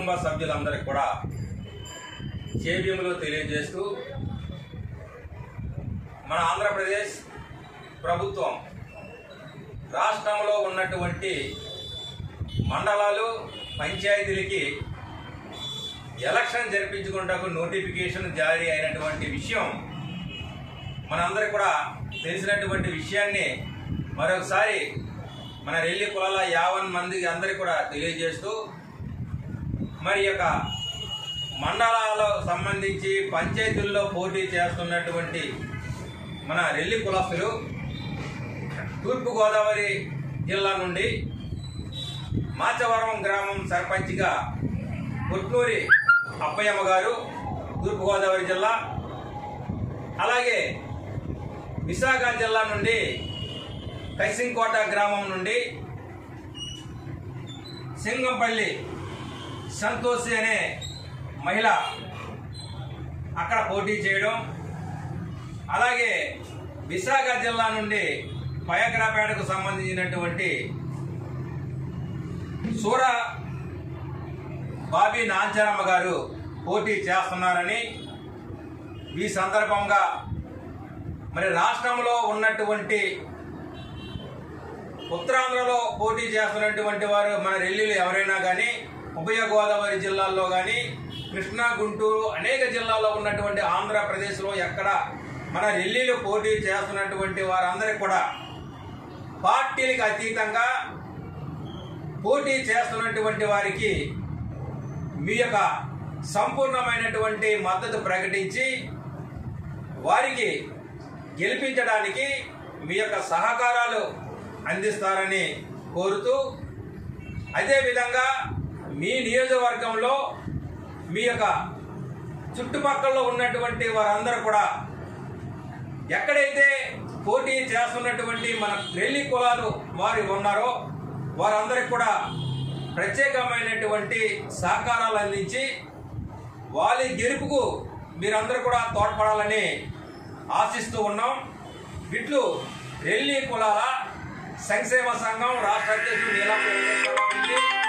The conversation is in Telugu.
కుటుంబ సభ్యులందరికీ కూడా చేవ్యములు తెలియజేస్తూ మన ఆంధ్రప్రదేశ్ ప్రభుత్వం రాష్ట్రంలో ఉన్నటువంటి మండలాలు పంచాయతీలకి ఎలక్షన్ జరిపించుకుంటకు నోటిఫికేషన్ జారీ అయినటువంటి విషయం మనందరికి కూడా తెలిసినటువంటి విషయాన్ని మరొకసారి మన రెల్లి కులాల యావన్ మందికి అందరికీ కూడా తెలియజేస్తూ మరి యొక్క మండలాలకు సంబంధించి పంచాయతీల్లో పోటీ చేస్తున్నటువంటి మన రెల్లి కులస్తులు తూర్పుగోదావరి జిల్లా నుండి మాచవరం గ్రామం సర్పంచ్గా కొట్నూరి అప్పయ్యమ్మ గారు తూర్పుగోదావరి జిల్లా అలాగే విశాఖ జిల్లా నుండి కైసింకోట గ్రామం నుండి సింగంపల్లి సంతోషి అనే మహిళ అక్కడ పోటీ చేయడం అలాగే విశాఖ జిల్లా నుండి పయగ్రాపేటకు సంబంధించినటువంటి సూర బాబీ నాంచరమ్మ గారు పోటీ చేస్తున్నారని ఈ సందర్భంగా మరి రాష్ట్రంలో ఉన్నటువంటి ఉత్తరాంధ్రలో పోటీ చేస్తున్నటువంటి వారు మన రెల్లీలు ఎవరైనా కానీ ఉభయ గోదావరి జిల్లాల్లో కానీ కృష్ణా గుంటూరు అనేక జిల్లాల్లో ఉన్నటువంటి ఆంధ్రప్రదేశ్లో ఎక్కడ మన రెల్లీలు పోటీ చేస్తున్నటువంటి వారందరికీ కూడా పార్టీలకు అతీతంగా పోటీ చేస్తున్నటువంటి వారికి మీ యొక్క సంపూర్ణమైనటువంటి మద్దతు ప్రకటించి వారికి గెలిపించడానికి మీ యొక్క సహకారాలు అందిస్తారని కోరుతూ అదేవిధంగా మీ నియోజకవర్గంలో మీ యొక్క చుట్టుపక్కల ఉన్నటువంటి వారందరూ కూడా ఎక్కడైతే పోటీ చేస్తున్నటువంటి మన రెల్లి కులాలు వారు ఉన్నారో వారందరికి కూడా ప్రత్యేకమైనటువంటి సహకారాలు అందించి వాళ్ళ గెలుపుకు మీరందరూ కూడా తోడ్పడాలని ఆశిస్తూ ఉన్నాం ఇట్లు రెల్లి కులాల సంక్షేమ సంఘం రాష్ట్ర అధ్యక్షుడు నీలం వెంకటేశ్వరరావు రెడ్డి